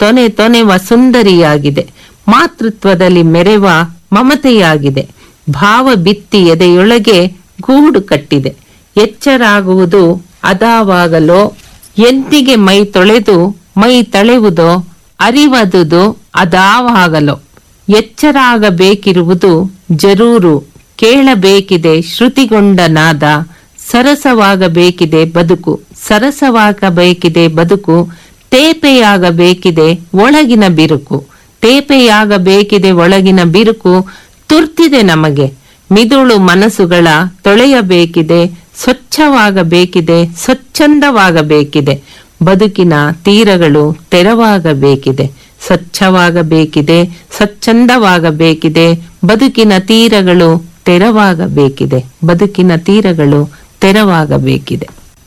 ತೊನೆ ತೊನೆವ ಸುಂದರಿಯಾಗಿದೆ ಮಾತೃತ್ವದಲ್ಲಿ ಮೆರೆವ ಮಮತೆಯಾಗಿದೆ ಭಾವ ಬಿತ್ತಿ ಎದೆಯೊಳಗೆ ಗೂಡು ಕಟ್ಟಿದೆ ಎಚ್ಚರಾಗುವುದು ಅದಾವಾಗಲೋ ಎಂತಿಗೆ ಮೈ ತೊಳೆದು ಮೈ ತಳೆವುದೋ ಅರಿವದುದು ಅದಾವಾಗಲೋ ಎಚ್ಚರಾಗಬೇಕಿರುವುದು ಜರೂರು ಕೇಳಬೇಕಿದೆ ಶ್ರುತಿಗೊಂಡ ನಾದ ಸರಸವಾಗಬೇಕಿದೆ ಬದುಕು ಸರಸವಾಗಬೇಕಿದೆ ಬದುಕು ತೇಪೆಯಾಗಬೇಕಿದೆ ಒಳಗಿನ ಬಿರುಕು ತೇಪೆಯಾಗಬೇಕಿದೆ ಒಳಗಿನ ಬಿರುಕು ತುರ್ತಿದೆ ನಮಗೆ ಮಿದುಳು ಮನಸ್ಸುಗಳ ತೊಳೆಯಬೇಕಿದೆ ಸ್ವಚ್ಛವಾಗಬೇಕಿದೆ ಸ್ವಚ್ಛಂದವಾಗಬೇಕಿದೆ ಬದುಕಿನ ತೀರಗಳು ತೆರವಾಗಬೇಕಿದೆ ಸ್ವಚ್ಛವಾಗಬೇಕಿದೆ ಸ್ವಚ್ಛಂದವಾಗಬೇಕಿದೆ ಬದುಕಿನ ತೀರಗಳು ತೆರವಾಗಬೇಕಿದೆ ಬದುಕಿನ ತೀರಗಳು ತೆರವಾಗಬೇಕಿದೆ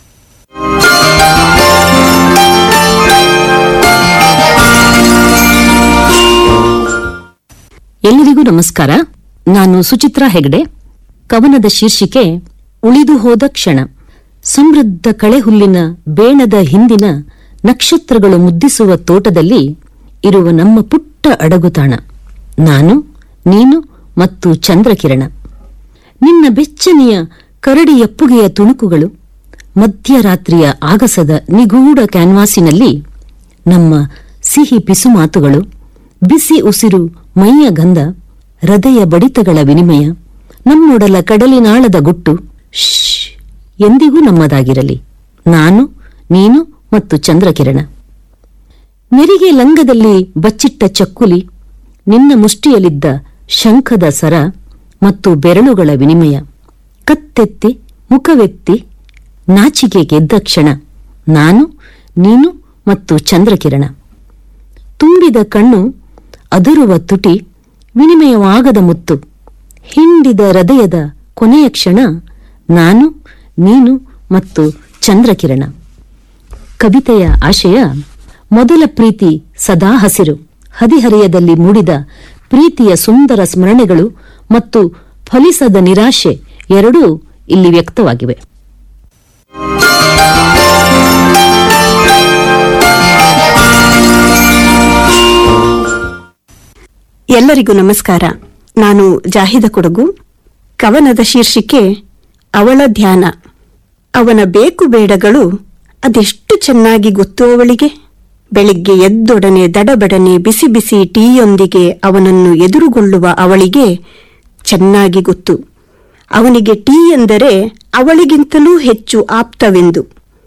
ಎಲ್ಲರಿಗೂ ನಮಸ್ಕಾರ ನಾನು ಸುಚಿತ್ರಾ ಹೆಗಡೆ ಕವನದ ಶೀರ್ಷಿಕೆ ಉಳಿದು ಹೋದ ಕ್ಷಣ ಸಮೃದ್ಧ ಕಳೆಹುಲ್ಲಿನ ಬೇಣದ ಹಿಂದಿನ ನಕ್ಷತ್ರಗಳು ಮುದ್ದಿಸುವ ತೋಟದಲ್ಲಿ ಇರುವ ನಮ್ಮ ಪುಟ್ಟ ಅಡಗುತಾಣ ನಾನು ನೀನು ಮತ್ತು ಚಂದ್ರಕಿರಣ ನಿನ್ನ ಬೆಚ್ಚನೆಯ ಕರಡಿ ಎಪ್ಪುಗೆಯ ತುಣುಕುಗಳು ಮಧ್ಯರಾತ್ರಿಯ ಆಗಸದ ನಿಗೂಢ ಕ್ಯಾನ್ವಾಸಿನಲ್ಲಿ ನಮ್ಮ ಸಿಹಿ ಪಿಸು ಮಾತುಗಳು ಬಿಸಿ ಉಸಿರು ಮೈಯ ಗಂಧ ಹೃದಯ ಬಡಿತಗಳ ವಿನಿಮಯ ನಮ್ಮೊಡಲ ಕಡಲಿನಾಳದ ಗುಟ್ಟು ಶ್ಶ್ ಎಂದಿಗೂ ನಮ್ಮದಾಗಿರಲಿ ನಾನು ನೀನು ಮತ್ತು ಚಂದ್ರಕಿರಣ ನೆರಿಗೆ ಲಂಗದಲ್ಲಿ ಬಚ್ಚಿಟ್ಟ ಚಕ್ಕುಲಿ ನಿನ್ನ ಮುಷ್ಟಿಯಲ್ಲಿದ್ದ ಶಂಖದ ಸರ ಮತ್ತು ಬೆರಳುಗಳ ವಿನಿಮಯ ಕತ್ತೆತ್ತಿ ಮುಖವೆತ್ತಿ ನಾಚಿಕೆ ಗೆದ್ದ ಕ್ಷಣ ನಾನು ನೀನು ಮತ್ತು ಚಂದ್ರಕಿರಣ ತುಂಬಿದ ಕಣ್ಣು ಅದರುವ ತುಟಿ ವಿನಿಮಯವಾಗದ ಮುತ್ತು ಹಿಂಡಿದ ಹೃದಯದ ಕೊನೆಯ ಕ್ಷಣ ನಾನು ನೀನು ಮತ್ತು ಚಂದ್ರಕಿರಣ ಕವಿತೆಯ ಆಶಯ ಮೊದಲ ಪ್ರೀತಿ ಸದಾ ಹಸಿರು ಹದಿಹರೆಯದಲ್ಲಿ ಮೂಡಿದ ಪ್ರೀತಿಯ ಸುಂದರ ಸ್ಮರಣೆಗಳು ಮತ್ತು ಫಲಿಸದ ನಿರಾಶೆ ಎರಡೂ ಇಲ್ಲಿ ವ್ಯಕ್ತವಾಗಿವೆ ಎಲ್ಲರಿಗೂ ನಮಸ್ಕಾರ ನಾನು ಜಾಹಿದ ಕೊಡಗು ಕವನದ ಶೀರ್ಷಿಕೆ ಅವಳ ಧ್ಯಾನ ಅವನ ಬೇಕು ಬೇಡಗಳು ಅದೆಷ್ಟು ಚೆನ್ನಾಗಿ ಗೊತ್ತು ಅವಳಿಗೆ ಬೆಳಿಗ್ಗೆ ಎದ್ದೊಡನೆ ದಡಬಡನೆ ಬಿಸಿ ಬಿಸಿ ಟೀಯೊಂದಿಗೆ ಅವನನ್ನು ಎದುರುಗೊಳ್ಳುವ ಅವಳಿಗೆ ಚೆನ್ನಾಗಿ ಗೊತ್ತು ಅವನಿಗೆ ಟೀ ಎಂದರೆ ಅವಳಿಗಿಂತಲೂ ಹೆಚ್ಚು ಆಪ್ತವೆಂದು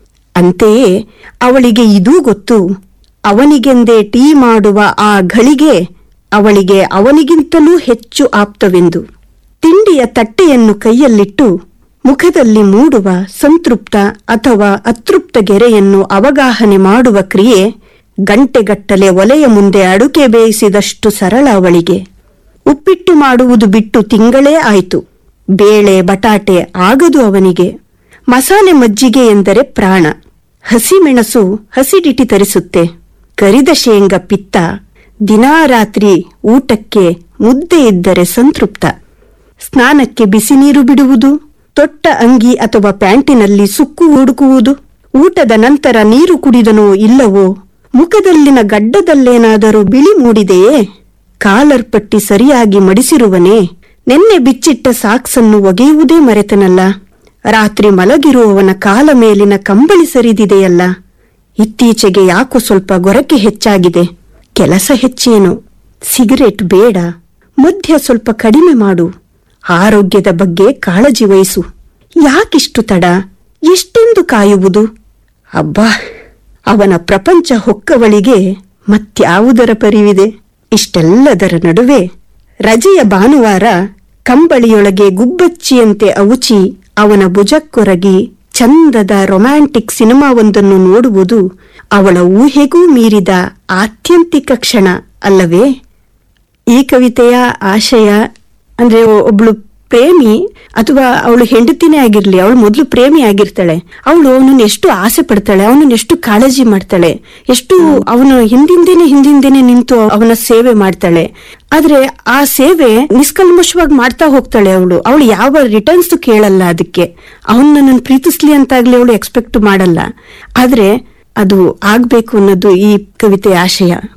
ಅಂತೆಯೇ ಅವಳಿಗೆ ಇದೂ ಗೊತ್ತು ಅವನಿಗೆಂದೇ ಟೀ ಮಾಡುವ ಆ ಘಳಿಗೆ ಅವಳಿಗೆ ಅವನಿಗಿಂತಲೂ ಹೆಚ್ಚು ಆಪ್ತವೆಂದು ತಿಂಡಿಯ ತಟ್ಟೆಯನ್ನು ಕೈಯಲ್ಲಿಟ್ಟು ಮುಖದಲ್ಲಿ ಮೂಡುವ ಸಂತೃಪ್ತ ಅಥವಾ ಅತೃಪ್ತ ಗೆರೆಯನ್ನು ಅವಗಾಹನೆ ಮಾಡುವ ಕ್ರಿಯೆ ಗಂಟೆಗಟ್ಟಲೆ ಒಲೆಯ ಮುಂದೆ ಅಡುಗೆ ಬೇಯಿಸಿದಷ್ಟು ಸರಳ ಅವಳಿಗೆ ಉಪ್ಪಿಟ್ಟು ಮಾಡುವುದು ಬಿಟ್ಟು ತಿಂಗಳೇ ಆಯಿತು ಬೇಳೆ ಬಟಾಟೆ ಆಗದು ಅವನಿಗೆ ಮಸಾಲೆ ಮಜ್ಜಿಗೆ ಎಂದರೆ ಪ್ರಾಣ ಹಸಿಮೆಣಸು ಹಸಿಡಿಟಿ ತರಿಸುತ್ತೆ ಕರಿದ ಶೇಂಗ ಪಿತ್ತ ದಿನಾ ರಾತ್ರಿ ಊಟಕ್ಕೆ ಮುದ್ದೆ ಇದ್ದರೆ ಸಂತೃಪ್ತ ಸ್ನಾನಕ್ಕೆ ಬಿಸಿ ನೀರು ಬಿಡುವುದು ತೊಟ್ಟ ಅಂಗಿ ಅಥವಾ ಪ್ಯಾಂಟಿನಲ್ಲಿ ಸುಕ್ಕು ಹುಡುಕುವುದು ಊಟದ ನಂತರ ನೀರು ಕುಡಿದನೋ ಇಲ್ಲವೋ ಮುಖದಲ್ಲಿನ ಗಡ್ಡದಲ್ಲೇನಾದರೂ ಬಿಳಿ ಮೂಡಿದೆಯೇ ಕಾಲರ್ ಪಟ್ಟಿ ಸರಿಯಾಗಿ ಮಡಿಸಿರುವನೇ ನೆನ್ನೆ ಬಿಚ್ಚಿಟ್ಟ ಸಾಕ್ಸನ್ನು ಒಗೆಯುವುದೇ ಮರೆತನಲ್ಲ ರಾತ್ರಿ ಮಲಗಿರುವವನ ಕಾಲ ಮೇಲಿನ ಕಂಬಳಿ ಸರಿದಿದೆಯಲ್ಲ ಇತ್ತೀಚೆಗೆ ಯಾಕೋ ಸ್ವಲ್ಪ ಗೊರಕೆ ಹೆಚ್ಚಾಗಿದೆ ಕೆಲಸ ಹೆಚ್ಚೇನು ಸಿಗರೇಟ್ ಬೇಡ ಮದ್ಯ ಸ್ವಲ್ಪ ಕಡಿಮೆ ಮಾಡು ಆರೋಗ್ಯದ ಬಗ್ಗೆ ಕಾಳಜಿ ವಹಿಸು ಯಾಕಿಷ್ಟು ತಡ ಎಷ್ಟೆಂದು ಕಾಯುವುದು ಅಬ್ಬಾ ಅವನ ಪ್ರಪಂಚ ಹೊಕ್ಕವಳಿಗೆ ಮತ್ಯಾವುದರ ಪರಿವಿದೆ ಇಷ್ಟೆಲ್ಲದರ ನಡುವೆ ರಜೆಯ ಭಾನುವಾರ ಕಂಬಳಿಯೊಳಗೆ ಗುಬ್ಬಚ್ಚಿಯಂತೆ ಅವುಚಿ ಅವನ ಭುಜಕ್ಕೊರಗಿ ಚಂದದ ರೊಮ್ಯಾಂಟಿಕ್ ಸಿನಿಮಾವೊಂದನ್ನು ನೋಡುವುದು ಅವಳ ಊಹೆಗೂ ಮೀರಿದ ಆತ್ಯಂತಿಕ ಕ್ಷಣ ಅಲ್ಲವೇ ಈ ಕವಿತೆಯ ಆಶಯ ಅಂದ್ರೆ ಒ- ಒಬ್ಳು ಪ್ರೇಮಿ ಅಥವಾ ಅವಳು ಹೆಂಡತಿನೇ ಆಗಿರ್ಲಿ ಅವಳು ಮೊದಲು ಪ್ರೇಮಿ ಆಗಿರ್ತಾಳೆ ಅವಳು ಅವನನ್ನು ಎಷ್ಟು ಆಸೆ ಪಡ್ತಾಳೆ ಅವನನ್ನು ಎಷ್ಟು ಕಾಳಜಿ ಮಾಡ್ತಾಳೆ ಎಷ್ಟು ಅವನ ಹಿಂದಿಂದೇನೆ ಹಿಂದಿಂದೇನೆ ನಿಂತು ಅವನ ಸೇವೆ ಮಾಡ್ತಾಳೆ ಆದ್ರೆ ಆ ಸೇವೆ ನಿಷ್ಕಲ್ಮಶವಾಗಿ ಮಾಡ್ತಾ ಹೋಗ್ತಾಳೆ ಅವಳು ಅವಳು ಯಾವ ರಿಟರ್ನ್ಸ್ ಕೇಳಲ್ಲ ಅದಕ್ಕೆ ಅವನ್ ನನ್ನನ್ನು ಪ್ರೀತಿಸ್ಲಿ ಅಂತಾಗ್ಲಿ ಅವಳು ಎಕ್ಸ್ಪೆಕ್ಟ್ ಮಾಡಲ್ಲ ಆದ್ರೆ ಅದು ಆಗ್ಬೇಕು ಅನ್ನೋದು ಈ ಕವಿತೆಯ ಆಶಯ